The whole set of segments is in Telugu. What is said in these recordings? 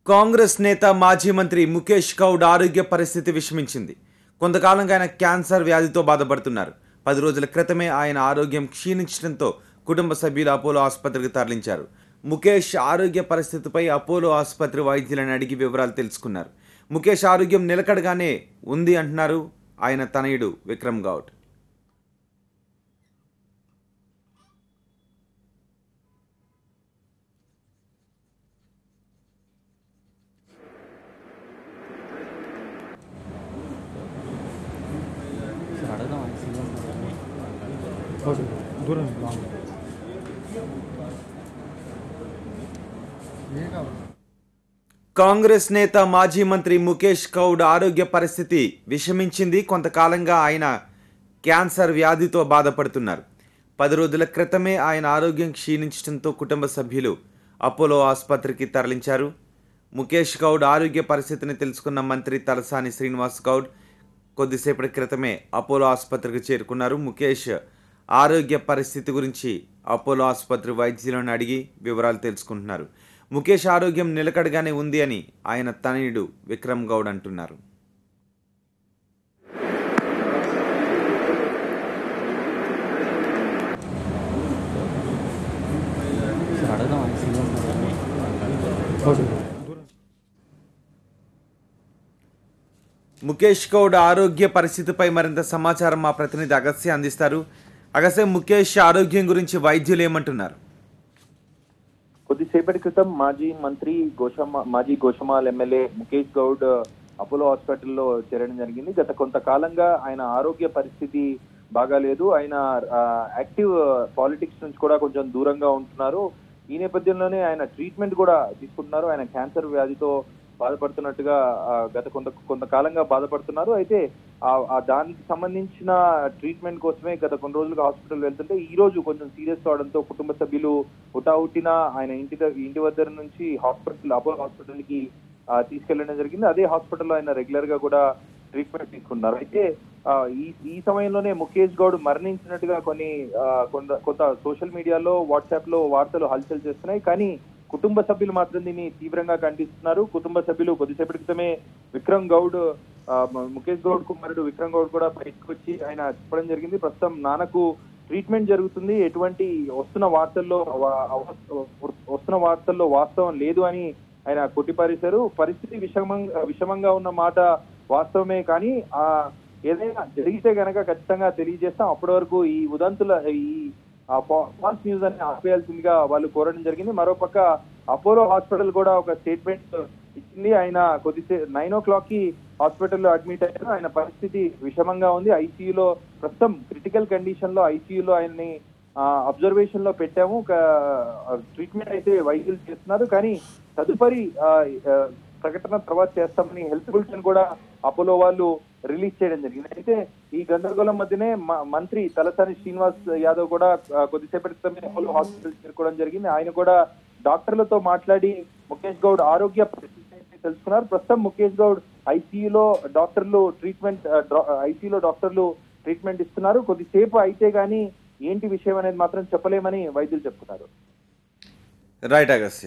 కాంగ్రెస్ నేత మాజీ మంత్రి ముఖేష్ గౌడ్ ఆరోగ్య పరిస్థితి విషమించింది కొంతకాలంగా ఆయన క్యాన్సర్ వ్యాధితో బాధపడుతున్నారు పది రోజుల క్రితమే ఆయన ఆరోగ్యం క్షీణించడంతో కుటుంబ సభ్యులు అపోలో ఆసుపత్రికి తరలించారు ముఖేష్ ఆరోగ్య పరిస్థితిపై అపోలో ఆసుపత్రి వైద్యులను అడిగి వివరాలు తెలుసుకున్నారు ముఖేష్ ఆరోగ్యం నిలకడగానే ఉంది అంటున్నారు ఆయన తనయుడు విక్రమ్ గౌడ్ కొంచెం దూరం లాంగ్ కాంగ్రెస్ నేత మాజీ మంత్రి ముఖేష్ గౌడ్ ఆరోగ్య పరిస్థితి విషమించింది కొంతకాలంగా ఆయన క్యాన్సర్ వ్యాధితో బాధపడుతున్నారు పది రోజుల క్రితమే ఆయన ఆరోగ్యం క్షీణించడంతో కుటుంబ సభ్యులు అపోలో ఆసుపత్రికి తరలించారు ముఖేష్ గౌడ్ ఆరోగ్య పరిస్థితిని తెలుసుకున్న మంత్రి తలసాని శ్రీనివాస్ గౌడ్ కొద్దిసేపటి క్రితమే అపోలో ఆసుపత్రికి చేరుకున్నారు ముఖేష్ ఆరోగ్య పరిస్థితి గురించి అపోలో ఆసుపత్రి వైద్యులను అడిగి వివరాలు తెలుసుకుంటున్నారు ముఖేష్ ఆరోగ్యం నిలకడగానే ఉంది అని ఆయన తనయుడు విక్రమ్ గౌడ్ అంటున్నారు కొంచెం దూరం ముఖేష్ గౌడ్ ఆరోగ్య పరిస్థితిపై మరింత సమాచారం మా ప్రతినిధి అగస్య అందిస్తారు అగస్య ముఖేష్ ఆరోగ్యం గురించి వైద్యులు ఏమంటున్నారు కొద్దిసేపటి క్రితం మాజీ మంత్రి గోషమా మాజీ గోషమాల్ ఎమ్మెల్యే ముఖేష్ గౌడ్ అపోలో హాస్పిటల్లో చేరడం జరిగింది గత కొంతకాలంగా ఆయన ఆరోగ్య పరిస్థితి బాగాలేదు ఆయన ఆ, యాక్టివ్ పాలిటిక్స్ నుంచి కూడా కొంచెం దూరంగా ఉంటున్నారు ఈ నేపథ్యంలోనే ఆయన ట్రీట్మెంట్ కూడా తీసుకుంటున్నారు ఆయన క్యాన్సర్ వ్యాధితో బాధపడుతున్నట్టుగా ఆ, గత కొంత కొంతకాలంగా బాధపడుతున్నారు అయితే ఆ- ఆ దానికి సంబంధించిన ట్రీట్మెంట్ కోసమే గత కొన్ని రోజులుగా హాస్పిటల్ వెళ్తుంటే ఈ రోజు కొంచెం సీరియస్ కావడంతో కుటుంబ సభ్యులు హుటాహుటిన ఆయన ఇంటి ద- ఇంటి వద్ద నుంచి హాస్పిటల్ అపోలో హాస్పిటల్ కి ఆ, తీసుకెళ్లడం జరిగింది అదే హాస్పిటల్లో ఆయన రెగ్యులర్ గా కూడా ట్రీట్మెంట్ తీసుకున్నారు అయితే ఆ, ఈ ఈ సమయంలోనే ముఖేష్ గౌడ్ మరణించినట్టుగా కొన్ని ఆ, కొంత కొంత సోషల్ మీడియాలో వాట్సాప్ లో వార్తలు హల్చల్ చేస్తున్నాయి కానీ కుటుంబ సభ్యులు మాత్రం దీన్ని తీవ్రంగా ఖండిస్తున్నారు కుటుంబ సభ్యులు కొద్దిసేపటి క్రితమే విక్రమ్ గౌడ్ ఆ, మ- ముఖేష్ గౌడ్ కుమారుడు విక్రమ్ గౌడ్ కూడా బయటకు వచ్చి ఆయన చెప్పడం జరిగింది ప్రస్తుతం నాన్నకు ట్రీట్మెంట్ జరుగుతుంది ఎటువంటి వస్తున్న వార్తల్లో వా- అవ- వస్తున్న వార్తల్లో వాస్తవం లేదు అని ఆయన కొట్టిపారేశారు పరిస్థితి విషమంగా విషమంగా ఉన్న మాట వాస్తవమే కానీ ఆ ఏదైనా జరిగితే గనక ఖచ్చితంగా తెలియజేస్తాం అప్పటి వరకు ఈ ఉదంతుల ఈ ఆ ఫాల్స్ న్యూస్ అని ఆపేయాల్సిందిగా వాళ్ళు కోరడం జరిగింది మరోపక్క అపోలో హాస్పిటల్ కూడా ఒక స్టేట్మెంట్ ఇచ్చింది ఆయన కొద్దిసే నైన్ ఓ క్లాక్ కి హాస్పిటల్లో అడ్మిట్ అయ్యారు ఆయన పరిస్థితి విషమంగా ఉంది ఐసీయూలో ప్రస్తుతం క్రిటికల్ కండిషన్ లో ఐసీయూలో ఆయన్ని అబ్జర్వేషన్ లో పెట్టాము ఒక ట్రీట్మెంట్ అయితే వైద్యులు చేస్తున్నారు కానీ తదుపరి ఆ, ఆ, ప్రకటన తర్వాత చేస్తామని హెల్త్ బులెటిన్ కూడా అపోలో వాళ్ళు రిలీజ్ చేయడం జరిగింది అయితే ఈ గందరగోళం మధ్యనే మ- మంత్రి తలసాని శ్రీనివాస్ యాదవ్ కూడా ఆ, కొద్దిసేపటి క్రితమే అపోలో హాస్పిటల్ చేరుకోవడం జరిగింది ఆయన కూడా డాక్టర్లతో మాట్లాడి ముఖేష్ గౌడ్ ఆరోగ్య పరిస్థితి అయితే తెలుసుకున్నారు ప్రస్తుతం ముఖేష్ గౌడ్ ఐసీయూలో డాక్టర్లు ట్రీట్మెంట్ ఐసీయూలో డాక్టర్లు ట్రీట్మెంట్ ఇస్తున్నారు కొద్దిసేపు అయితే గానీ ఏంటి విషయం అనేది మాత్రం చెప్పలేమని వైద్యులు చెప్తున్నారు రైట్ అగస్య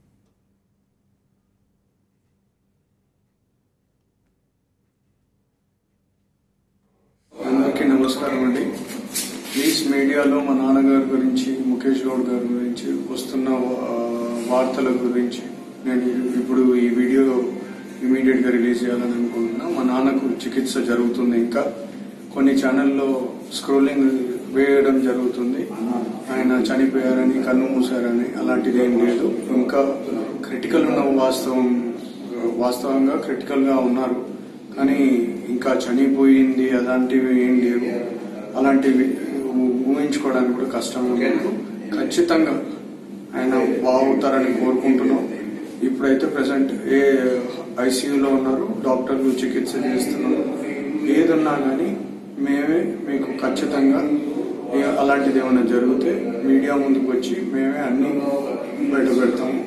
అందరికీ నమస్కారం అండి ప్లీజ్ మీడియాలో మా నాన్నగారి గురించి ముఖేష్ గౌడ్ గారి గురించి వస్తున్న ఆ, వార్తల గురించి నేను ఇప్పుడు ఈ వీడియో ఇమీడియట్ గా రిలీజ్ చేయాలని అనుకుంటున్నా మా నాన్నకు చికిత్స జరుగుతుంది ఇంకా కొన్ని ఛానల్లో స్క్రోలింగ్ వేయడం జరుగుతుంది ఆయన చనిపోయారని కన్ను మూసారని అలాంటిది ఏం లేదు ఇంకా క్రిటికల్ ఉన్న వాస్తవం వాస్తవంగా క్రిటికల్ గా ఉన్నారు కానీ ఇంకా చనిపోయింది అలాంటివి ఏం లేవు అలాంటివి ఊ- ఊహించుకోవడానికి కూడా కష్టంగా ఉంది ఖచ్చితంగా ఆయన బాగుతారని కోరుకుంటున్నాం ఇప్పుడైతే ప్రజెంట్ ఏ ఐసీయూలో ఉన్నారు డాక్టర్లు చికిత్స చేస్తున్నారు ఏదున్నా కానీ మేమే మీకు ఖచ్చితంగా ఏ- అలాంటిది ఏమైనా జరిగితే మీడియా ముందుకు వచ్చి మేమే అన్ని బయట పెడతాము